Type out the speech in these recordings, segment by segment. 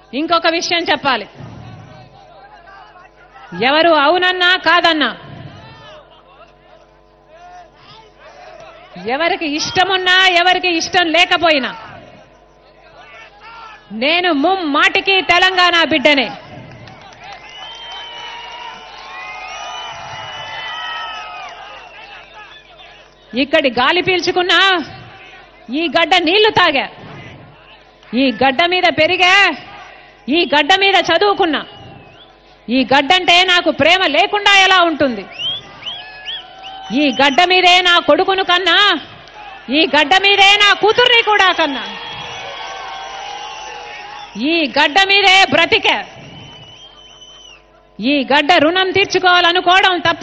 ఇంకొక విషయం చెప్పాలి ఎవరు అవునన్నా కాదన్నా ఎవరికి ఇష్టమున్నా ఎవరికి ఇష్టం లేకపోయినా నేను ముమ్మాటికి తెలంగాణ బిడ్డనే ఇక్కడి గాలి పీల్చుకున్నా ఈ గడ్డ నీళ్లు తాగా ఈ గడ్డ మీద పెరిగా ఈ గడ్డ మీద చదువుకున్నా ఈ గడ్డంటే నాకు ప్రేమ లేకుండా ఎలా ఉంటుంది ఈ గడ్డ మీదే నా కొడుకును కన్నా ఈ గడ్డ మీదే నా కూతుర్ని కూడా కన్నా ఈ గడ్డ మీదే బ్రతిక ఈ గడ్డ రుణం తీర్చుకోవాలనుకోవడం తప్ప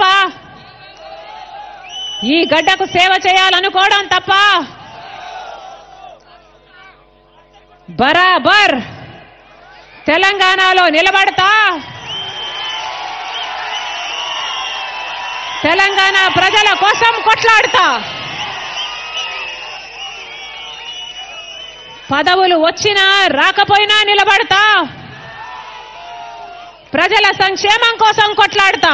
ఈ గడ్డకు సేవ చేయాలనుకోవడం తప్ప బరాబర్ తెలంగాణలో నిలబడతా తెలంగాణ ప్రజల కోసం కొట్లాడతా పదవులు వచ్చినా రాకపోయినా నిలబడతా ప్రజల సంక్షేమం కోసం కొట్లాడతా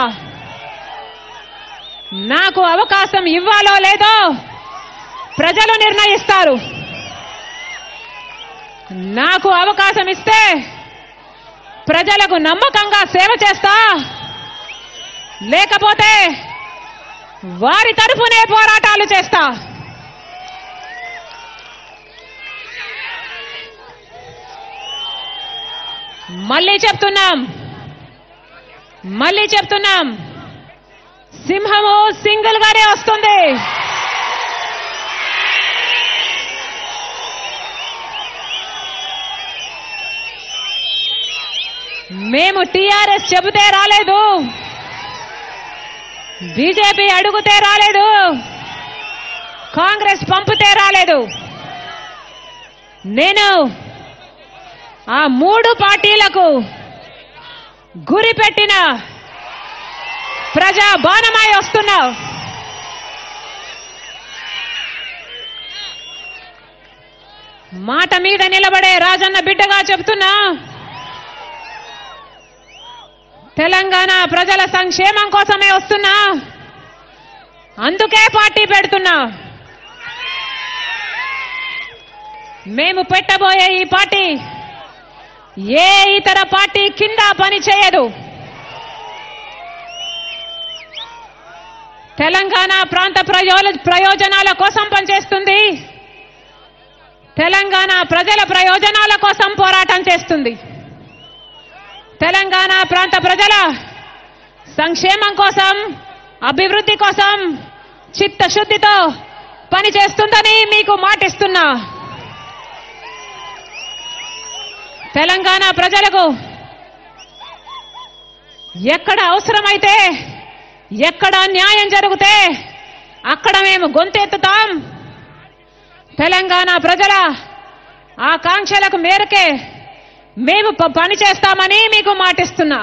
నాకు అవకాశం ఇవ్వాలో లేదో ప్రజలు నిర్ణయిస్తారు నాకు అవకాశం ఇస్తే ప్రజలకు నమ్మకంగా సేవ చేస్తా లేకపోతే వారి తరఫునే పోరాటాలు చేస్తా మళ్ళీ చెప్తున్నాం మళ్ళీ చెప్తున్నాం సింహము సింగిల్ గానే వస్తుంది మేము టీఆర్ఎస్ చెబితే రాలేదు బీజేపీ అడుగుతే రాలేదు కాంగ్రెస్ పంపితే రాలేదు నేను ఆ మూడు పార్టీలకు గురి పెట్టిన ప్రజా బాణమై వస్తున్నా మాట మీద నిలబడే రాజన్న బిడ్డగా చెప్తున్నా తెలంగాణ ప్రజల సంక్షేమం కోసమే వస్తున్నా అందుకే పార్టీ పెడుతున్నా మేము పెట్టబోయే ఈ పార్టీ ఏ ఇతర పార్టీ కింద పని చేయదు తెలంగాణ ప్రాంత ప్రయో- ప్రయోజనాల కోసం పనిచేస్తుంది తెలంగాణ ప్రజల ప్రయోజనాల కోసం పోరాటం చేస్తుంది తెలంగాణ ప్రాంత ప్రజల సంక్షేమం కోసం అభివృద్ధి కోసం చిత్తశుద్ధితో పనిచేస్తుందని మీకు మాటిస్తున్నా తెలంగాణ ప్రజలకు ఎక్కడ అవసరమైతే ఎక్కడ న్యాయం జరిగితే అక్కడ మేము గొంతెత్తుతాం తెలంగాణ ప్రజల ఆకాంక్షలకు మేరకే మేము ప- పని చేస్తామని మీకు మాటిస్తున్నా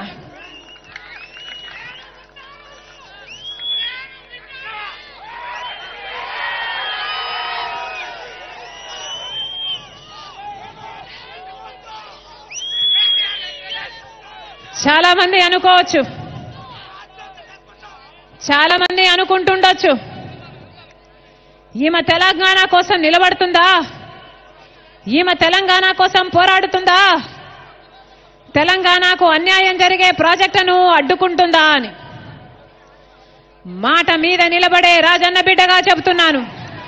చాలా మంది అనుకోవచ్చు చాలా మంది అనుకుంటుండొచ్చు ఈమె తెలంగాణ కోసం నిలబడుతుందా ఈమె తెలంగాణ కోసం పోరాడుతుందా తెలంగాణకు అన్యాయం జరిగే ప్రాజెక్టును అడ్డుకుంటుందా అని మాట మీద నిలబడే రాజన్న బిడ్డగా చెబుతున్నాను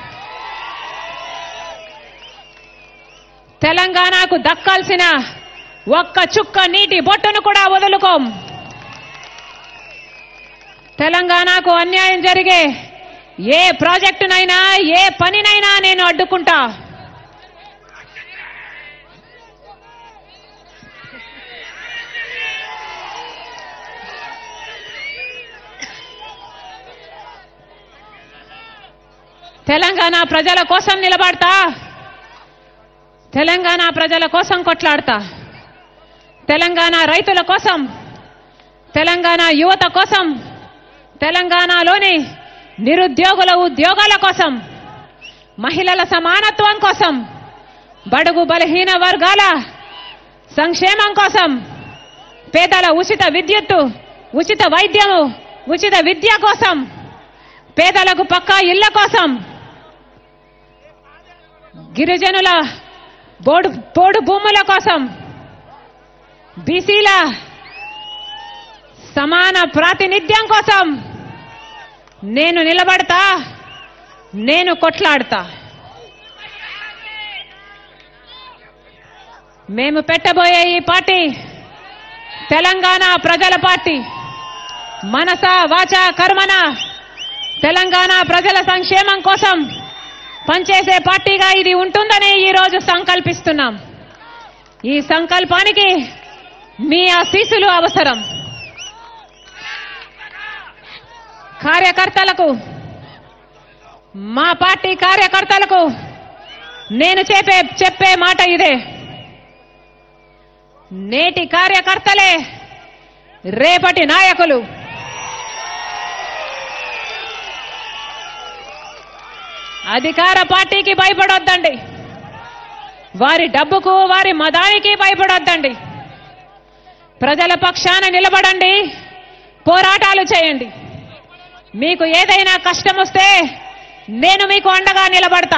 తెలంగాణకు దక్కాల్సిన ఒక్క చుక్క నీటి బొట్టును కూడా వదులుకోం తెలంగాణకు అన్యాయం జరిగే ఏ ప్రాజెక్టునైనా ఏ పనినైనా నేను అడ్డుకుంటా తెలంగాణ ప్రజల కోసం నిలబడతా తెలంగాణ ప్రజల కోసం కొట్లాడతా తెలంగాణ రైతుల కోసం తెలంగాణ యువత కోసం తెలంగాణలోని నిరుద్యోగుల ఉద్యోగాల కోసం మహిళల సమానత్వం కోసం బడుగు బలహీన వర్గాల సంక్షేమం కోసం పేదల ఉచిత విద్యుత్తు ఉచిత వైద్యము ఉచిత విద్య కోసం పేదలకు పక్కా ఇళ్ల కోసం గిరిజనుల బోడు పోడు భూముల కోసం బీసీల సమాన ప్రాతినిధ్యం కోసం నేను నిలబడతా నేను కొట్లాడతా మేము పెట్టబోయే ఈ పార్టీ తెలంగాణ ప్రజల పార్టీ మనస వాచ కర్మన తెలంగాణ ప్రజల సంక్షేమం కోసం పనిచేసే పార్టీగా ఇది ఉంటుందని ఈ రోజు సంకల్పిస్తున్నాం ఈ సంకల్పానికి మీ ఆశీస్సులు అవసరం కార్యకర్తలకు మా పార్టీ కార్యకర్తలకు నేను చెప్పే చెప్పే మాట ఇదే నేటి కార్యకర్తలే రేపటి నాయకులు అధికార పార్టీకి భయపడొద్దండి వారి డబ్బుకు వారి మదానికి భయపడొద్దండి ప్రజల పక్షాన నిలబడండి పోరాటాలు చేయండి మీకు ఏదైనా కష్టం వస్తే నేను మీకు అండగా నిలబడతా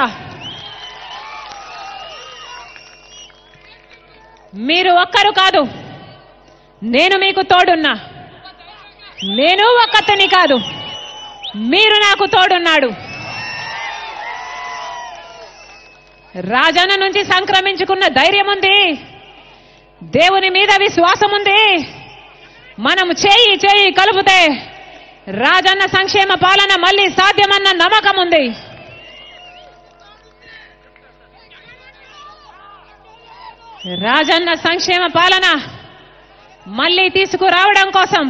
మీరు ఒక్కరు కాదు నేను మీకు తోడున్నా నేను ఒక్కతని కాదు మీరు నాకు తోడున్నాడు రాజన్న నుంచి సంక్రమించుకున్న ధైర్యం ఉంది దేవుని మీద విశ్వాసం ఉంది మనం చేయి చేయి కలుపుతే రాజన్న సంక్షేమ పాలన మళ్ళీ సాధ్యమన్న నమ్మకం ఉంది రాజన్న సంక్షేమ పాలన మళ్ళీ తీసుకురావడం కోసం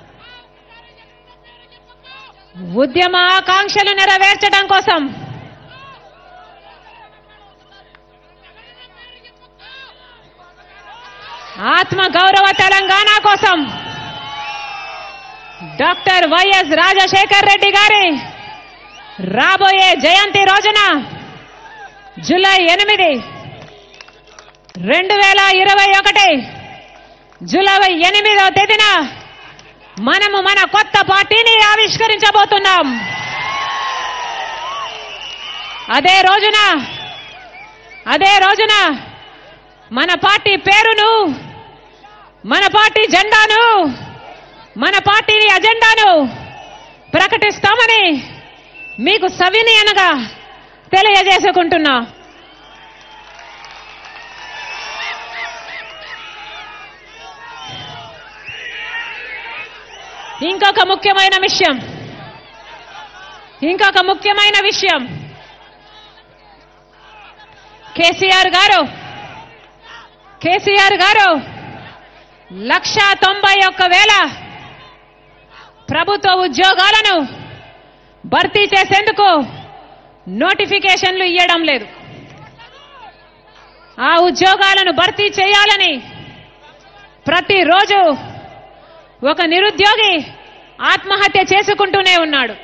ఉద్యమ ఆకాంక్షలు నెరవేర్చడం కోసం ఆత్మ గౌరవ తెలంగాణ కోసం డాక్టర్ వైఎస్ రాజశేఖర్ రెడ్డి గారి రాబోయే జయంతి రోజున జూలై ఎనిమిది రెండు వేల ఇరవై ఒకటి జూలై ఎనిమిదవ తేదీన మనము మన కొత్త పార్టీని ఆవిష్కరించబోతున్నాం అదే రోజున అదే రోజున మన పార్టీ పేరును మన పార్టీ జెండాను మన పార్టీ అజెండాను ప్రకటిస్తామని మీకు సవినీయంగా తెలియజేసుకుంటున్నా ఇంకొక ముఖ్యమైన విషయం ఇంకొక ముఖ్యమైన విషయం కేసీఆర్ గారు కేసీఆర్ గారు లక్ష తొంభై ఒక్క వేల ప్రభుత్వ ఉద్యోగాలను భర్తీ చేసేందుకు నోటిఫికేషన్లు ఇవ్వడం లేదు ఆ ఉద్యోగాలను భర్తీ చేయాలని ప్రతిరోజు ఒక నిరుద్యోగి ఆత్మహత్య చేసుకుంటూనే ఉన్నాడు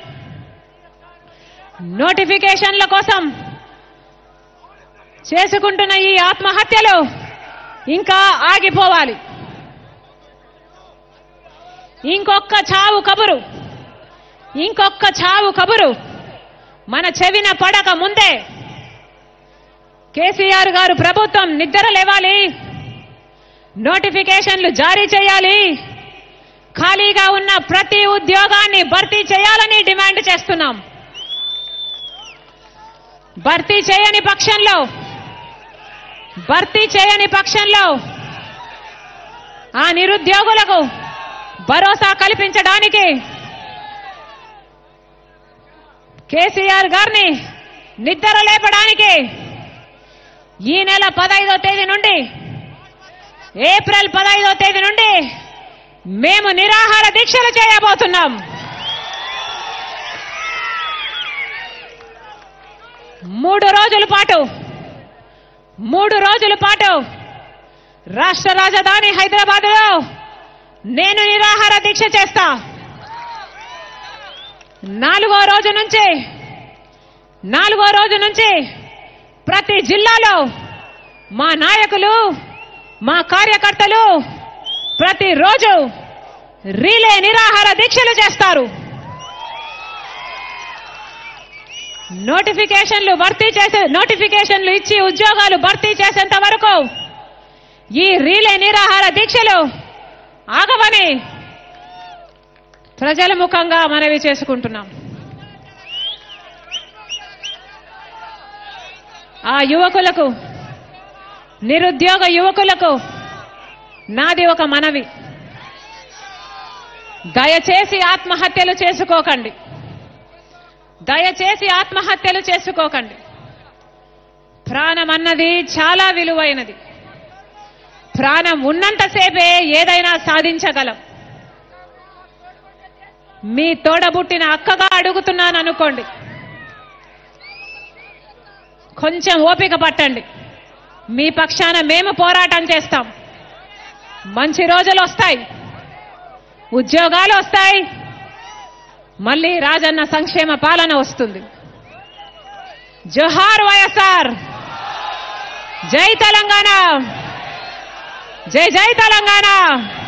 నోటిఫికేషన్ల కోసం చేసుకుంటున్న ఈ ఆత్మహత్యలు ఇంకా ఆగిపోవాలి ఇంకొక్క చావు కబురు ఇంకొక్క చావు కబురు మన చెవిన పడక ముందే కేసీఆర్ గారు ప్రభుత్వం నిద్ర లేవాలి నోటిఫికేషన్లు జారీ చేయాలి ఖాళీగా ఉన్న ప్రతి ఉద్యోగాన్ని భర్తీ చేయాలని డిమాండ్ చేస్తున్నాం భర్తీ చేయని పక్షంలో భర్తీ చేయని పక్షంలో ఆ నిరుద్యోగులకు భరోసా కల్పించడానికి కేసీఆర్ గారిని నిద్ర లేపడానికి ఈ నెల పదైదో తేదీ నుండి ఏప్రిల్ పదైదో తేదీ నుండి మేము నిరాహార దీక్షలు చేయబోతున్నాం మూడు రోజుల పాటు మూడు రోజుల పాటు రాష్ట్ర రాజధాని హైదరాబాద్లో నేను నిరాహార దీక్ష చేస్తా నాలుగో రోజు నుంచి నాలుగో రోజు నుంచి ప్రతి జిల్లాలో మా నాయకులు మా కార్యకర్తలు ప్రతిరోజు రీలే నిరాహార దీక్షలు చేస్తారు నోటిఫికేషన్లు భర్తీ చేసే నోటిఫికేషన్లు ఇచ్చి ఉద్యోగాలు భర్తీ చేసేంత వరకు ఈ రీలే నిరాహార దీక్షలు ఆగవని ప్రజల ముఖంగా మనవి చేసుకుంటున్నాం ఆ యువకులకు నిరుద్యోగ యువకులకు నాది ఒక మనవి దయచేసి ఆత్మహత్యలు చేసుకోకండి దయచేసి ఆత్మహత్యలు చేసుకోకండి ప్రాణం అన్నది చాలా విలువైనది ప్రాణం ఉన్నంతసేపే ఏదైనా సాధించగలం మీ తోడబుట్టిన అక్కగా అడుగుతున్నాను అనుకోండి కొంచెం ఓపిక పట్టండి మీ పక్షాన మేము పోరాటం చేస్తాం మంచి రోజులు వస్తాయి ఉద్యోగాలు వస్తాయి మళ్ళీ రాజన్న సంక్షేమ పాలన వస్తుంది జోహార్ వైఎస్ఆర్ జై తెలంగాణ జై జై తెలంగాణ